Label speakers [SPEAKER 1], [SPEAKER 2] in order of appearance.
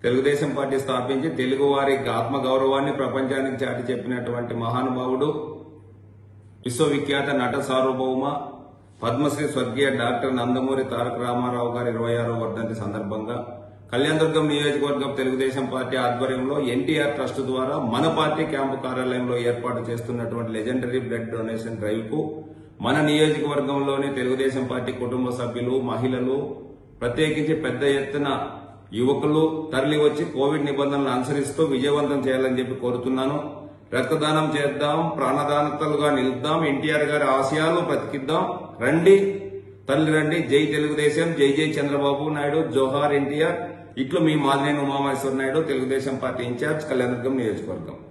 [SPEAKER 1] Telugu Desam party స్థాపించి తెలుగు వారి ఆత్మ గౌరవాన్ని ప్రపంచానికి చాటి చెప్పినటువంటి మహానుభావుడు విశ్వవిఖ్యాత నట సార్వభౌమ పద్మశ్రీ స్వర్గీయ డాక్టర్ నందమూరి తారక రామారావు గారి ఇరవై ఆరో వర్ధంతి సందర్భంగా కళ్యాణదుర్గం నియోజకవర్గం తెలుగుదేశం పార్టీ ఆధ్వర్యంలో ఎన్టీఆర్ ట్రస్ట్ ద్వారా మన పార్టీ క్యాంపు కార్యాలయంలో ఏర్పాటు చేస్తున్నటువంటి లెజెండరీ బ్లడ్ డొనేషన్ డ్రైవ్ కు మన నియోజకవర్గంలోని తెలుగుదేశం పార్టీ కుటుంబ సభ్యులు మహిళలు ప్రత్యేకించి పెద్ద ఎత్తున యువకులు తరలి వచ్చి కోవిడ్ నిబంధనలు అనుసరిస్తూ విజయవంతం చేయాలని చెప్పి కోరుతున్నాను రక్తదానం చేద్దాం ప్రాణదానతలుగా నిలుద్దాం ఎన్టీఆర్ గారి ఆశయాలు బ్రతికిద్దాం రండి తల్లి రండి జై తెలుగుదేశం జై జై చంద్రబాబు నాయుడు జోహార్ ఎన్టీఆర్ ఇట్లు మీ మాదినేని ఉమామహేశ్వర నాయుడు తెలుగుదేశం పార్టీ ఇన్ఛార్జ్ కళ్యాణదుర్గం నియోజకవర్గం